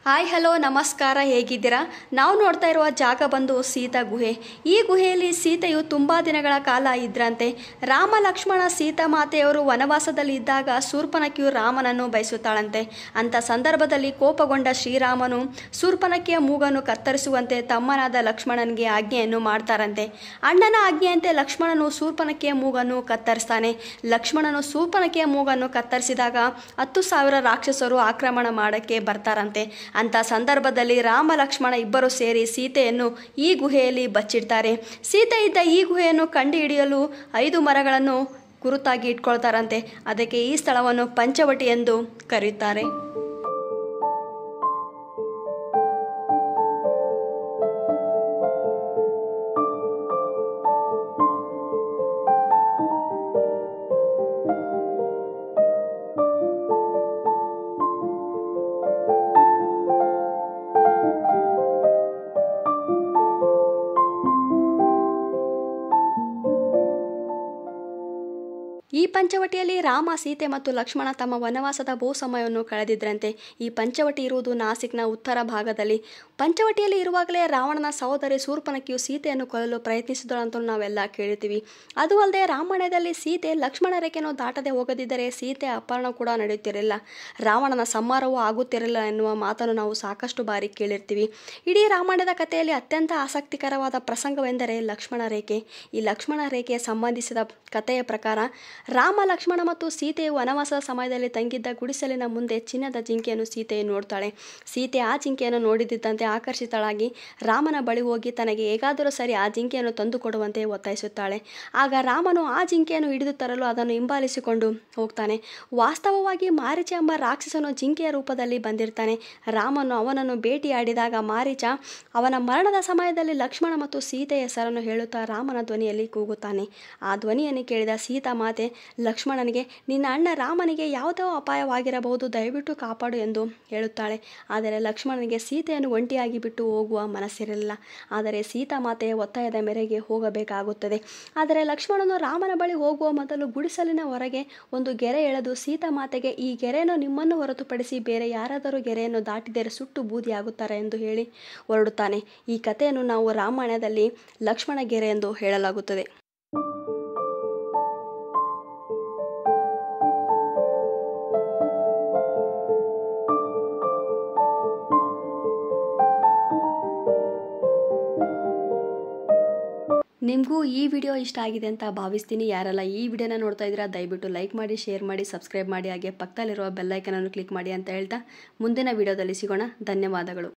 hi hello ನಮಸ್ಕಾರ ಹೇಗಿದ್ದೀರಾ ನಾವು ನೋಡ್ತಾ ಇರುವ ಜಾಗ ಬಂದು ಸೀತಾ ಗುಹೆ ಈ ಗುಹೆಯಲ್ಲಿ ಸೀತೆಯು ತುಂಬ ದಿನಗಳ ಕಾಲ ಇದ್ರಂತೆ ರಾಮ ಲಕ್ಷ್ಮಣ ಸೀತಾ ಮಾತೆಯವರು ವನವಾಸದಲ್ಲಿ ಇದ್ದಾಗ ಶೂರ್ಪನಖಿಯು ರಾಮನನ್ನು ಬಯಸುತ್ತಾಳಂತೆ ಅಂಥ ಸಂದರ್ಭದಲ್ಲಿ ಕೋಪಗೊಂಡ ಶ್ರೀರಾಮನು ಶೂರ್ಪನಖಿಯ ಮೂಗನ್ನು ಕತ್ತರಿಸುವಂತೆ ತಮ್ಮನಾದ ಲಕ್ಷ್ಮಣನಿಗೆ ಆಜ್ಞೆಯನ್ನು ಮಾಡ್ತಾರಂತೆ ಅಣ್ಣನ ಆಜ್ಞೆಯಂತೆ ಲಕ್ಷ್ಮಣನು ಶೂರ್ಪನಖಿಯ ಮೂಗನ್ನು ಕತ್ತರಿಸ್ತಾನೆ ಲಕ್ಷ್ಮಣನು ಶೂರ್ಪನಖಿಯ ಮೂಗನ್ನು ಕತ್ತರಿಸಿದಾಗ ಹತ್ತು ಸಾವಿರ ರಾಕ್ಷಸರು ಆಕ್ರಮಣ ಮಾಡಕ್ಕೆ ಬರ್ತಾರಂತೆ ಅಂತ ಸಂದರ್ಭದಲ್ಲಿ ರಾಮ ಲಕ್ಷ್ಮಣ ಇಬ್ಬರು ಸೇರಿ ಸೀತೆಯನ್ನು ಈ ಗುಹೆಯಲ್ಲಿ ಬಚ್ಚಿಡ್ತಾರೆ ಸೀತೆ ಇದ್ದ ಈ ಗುಹೆಯನ್ನು ಕಂಡುಹಿಡಿಯಲು ಐದು ಮರಗಳನ್ನು ಗುರುತಾಗಿ ಇಟ್ಕೊಳ್ತಾರಂತೆ ಅದಕ್ಕೆ ಈ ಸ್ಥಳವನ್ನು ಪಂಚವಟಿ ಎಂದು ಕರೆಯುತ್ತಾರೆ ಈ ಪಂಚವಟಿಯಲ್ಲಿ ರಾಮ ಸೀತೆ ಮತ್ತು ಲಕ್ಷ್ಮಣ ತಮ್ಮ ವನವಾಸದ ಬಹು ಸಮಯವನ್ನು ಕಳೆದಿದ್ರಂತೆ ಈ ಪಂಚವಟಿ ಇರುವುದು ನಾಸಿಕ್ನ ಉತ್ತರ ಭಾಗದಲ್ಲಿ ಪಂಚವಟಿಯಲ್ಲಿ ಇರುವಾಗಲೇ ರಾವಣನ ಸಹೋದರಿ ಶೂರ್ಪನಖಿಯು ಸೀತೆಯನ್ನು ಕೊಲ್ಲಲು ಪ್ರಯತ್ನಿಸಿದಳು ನಾವೆಲ್ಲ ಕೇಳಿರ್ತೀವಿ ಅದು ಅಲ್ಲದೆ ರಾಮಾಯಣದಲ್ಲಿ ಸೀತೆ ಲಕ್ಷ್ಮಣ ರೇಖೆಯನ್ನು ದಾಟದೆ ಹೋಗದಿದ್ದರೆ ಸೀತೆ ಅಪಹರಣ ಕೂಡ ನಡೆಯುತ್ತಿರಲಿಲ್ಲ ರಾವಣನ ಸಂಹಾರವೂ ಆಗುತ್ತಿರಲಿಲ್ಲ ಎನ್ನುವ ಮಾತನ್ನು ನಾವು ಸಾಕಷ್ಟು ಬಾರಿ ಕೇಳಿರ್ತೀವಿ ಇಡೀ ರಾಮಾಯಣದ ಕಥೆಯಲ್ಲಿ ಅತ್ಯಂತ ಆಸಕ್ತಿಕರವಾದ ಪ್ರಸಂಗವೆಂದರೆ ಲಕ್ಷ್ಮಣ ರೇಖೆ ಈ ಲಕ್ಷ್ಮಣ ರೇಖೆಗೆ ಸಂಬಂಧಿಸಿದ ಕಥೆಯ ಪ್ರಕಾರ ರಾಮ ಲಕ್ಷ್ಮಣ ಮತ್ತು ಸೀತೆಯು ವನವಾಸದ ಸಮಯದಲ್ಲಿ ತಂಗಿದ್ದ ಗುಡಿಸಲಿನ ಮುಂದೆ ಚಿನ್ನದ ಜಿಂಕೆಯನ್ನು ಸೀತೆಯು ನೋಡ್ತಾಳೆ ಸೀತೆ ಆ ಜಿಂಕೆಯನ್ನು ನೋಡಿದ್ದಂತೆ ಆಕರ್ಷಿತಳಾಗಿ ರಾಮನ ಬಳಿ ಹೋಗಿ ತನಗೆ ಹೇಗಾದರೂ ಸರಿ ಆ ಜಿಂಕೆಯನ್ನು ತಂದು ಕೊಡುವಂತೆ ಒತ್ತಾಯಿಸುತ್ತಾಳೆ ಆಗ ರಾಮನು ಆ ಜಿಂಕೆಯನ್ನು ಹಿಡಿದು ತರಲು ಅದನ್ನು ಹಿಂಬಾಲಿಸಿಕೊಂಡು ಹೋಗ್ತಾನೆ ವಾಸ್ತವವಾಗಿ ಮಾರೀಚ ಎಂಬ ರಾಕ್ಷಸನು ಜಿಂಕೆಯ ರೂಪದಲ್ಲಿ ಬಂದಿರ್ತಾನೆ ರಾಮನು ಅವನನ್ನು ಭೇಟಿಯಾಡಿದಾಗ ಮಾರೀಚ ಅವನ ಮರಣದ ಸಮಯದಲ್ಲಿ ಲಕ್ಷ್ಮಣ ಮತ್ತು ಸೀತೆಯ ಹೆಸರನ್ನು ಹೇಳುತ್ತಾ ರಾಮನ ಧ್ವನಿಯಲ್ಲಿ ಕೂಗುತ್ತಾನೆ ಆ ಧ್ವನಿಯನ್ನು ಕೇಳಿದ ಸೀತಾ ಮಾತೆ ಲಕ್ಷ್ಮಣನಿಗೆ ನಿನ್ನ ಅಣ್ಣ ರಾಮನಿಗೆ ಯಾವುದೋ ಅಪಾಯವಾಗಿರಬಹುದು ದಯವಿಟ್ಟು ಕಾಪಾಡು ಎಂದು ಹೇಳುತ್ತಾಳೆ ಆದರೆ ಲಕ್ಷ್ಮಣನಿಗೆ ಸೀತೆಯನ್ನು ಒಂಟಿಯಾಗಿ ಬಿಟ್ಟು ಹೋಗುವ ಮನಸ್ಸಿರಲಿಲ್ಲ ಆದರೆ ಸೀತಾ ಮಾತೆಯ ಒತ್ತಾಯದ ಮೇರೆಗೆ ಹೋಗಬೇಕಾಗುತ್ತದೆ ಆದರೆ ಲಕ್ಷ್ಮಣನು ರಾಮನ ಬಳಿ ಹೋಗುವ ಮೊದಲು ಗುಡಿಸಲಿನ ಹೊರಗೆ ಒಂದು ಗೆರೆ ಎಳೆದು ಸೀತಾ ಮಾತೆಗೆ ಈ ಗೆರೆಯನ್ನು ನಿಮ್ಮನ್ನು ಹೊರತುಪಡಿಸಿ ಬೇರೆ ಯಾರಾದರೂ ಗೆರೆಯನ್ನು ದಾಟಿದರೆ ಸುಟ್ಟು ಬೂದಿಯಾಗುತ್ತಾರೆ ಎಂದು ಹೇಳಿ ಹೊರಡುತ್ತಾನೆ ಈ ಕಥೆಯನ್ನು ನಾವು ರಾಮಾಯಣದಲ್ಲಿ ಲಕ್ಷ್ಮಣ ಗೆರೆ ಎಂದು ಹೇಳಲಾಗುತ್ತದೆ ನಿಮಗೂ ಈ ವಿಡಿಯೋ ಇಷ್ಟ ಆಗಿದೆ ಅಂತ ಭಾವಿಸ್ತೀನಿ ಯಾರೆಲ್ಲ ಈ ವಿಡಿಯೋನ ನೋಡ್ತಾ ಇದ್ದೀರಾ ದಯವಿಟ್ಟು ಲೈಕ್ ಮಾಡಿ ಶೇರ್ ಮಾಡಿ ಸಬ್ಸ್ಕ್ರೈಬ್ ಮಾಡಿ ಹಾಗೆ ಪಕ್ಕದಲ್ಲಿರುವ ಬೆಲ್ಲೈಕನನ್ನು ಕ್ಲಿಕ್ ಮಾಡಿ ಅಂತ ಹೇಳ್ತಾ ಮುಂದಿನ ವಿಡಿಯೋದಲ್ಲಿ ಸಿಗೋಣ ಧನ್ಯವಾದಗಳು